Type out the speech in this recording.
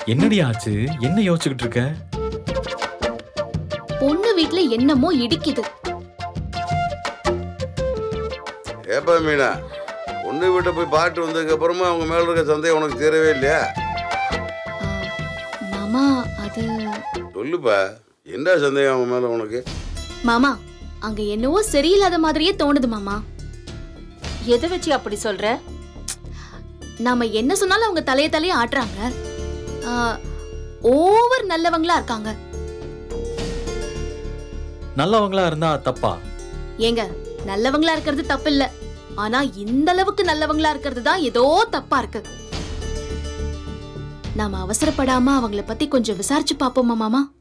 என்னடி ஆச்சு என்ன யோசிச்சுக்கிட்டு இருக்க பொண்ணு வீட்ல என்னமோ இடிக்குது ஏப்பா மீனா பொண்ணு வீட்டை போய் பாட்டு வந்ததுக்கு அப்புறமா அவங்க மேல இருக்க சந்தேகம் உனக்கு தீரவே இல்லையா ஆ, மாமா அது சொல்லுப்பா என்ன சந்தேகம் அவங்க மேல உனக்கு மாமா அங்க என்னவோ சரியில்லாத மாதிரியே தோணுது மாமா எதை வச்சு அப்படி சொல்ற நாம என்ன சொன்னாலும் அவங்க தலைய தலைய ஆட்டுறாங்க ஆ, ஓவர் நல்லவங்களா இருக்காங்க நல்லவங்களா இருந்தா தப்பா ஏங்க நல்லவங்களா இருக்கிறது தப்பு இல்ல ஆனா இந்த அளவுக்கு நல்லவங்களா இருக்கிறது தான் ஏதோ தப்பா இருக்கு நாம அவசரப்படாம அவங்கள பத்தி கொஞ்சம் விசாரிச்சு பாப்போமா மாமா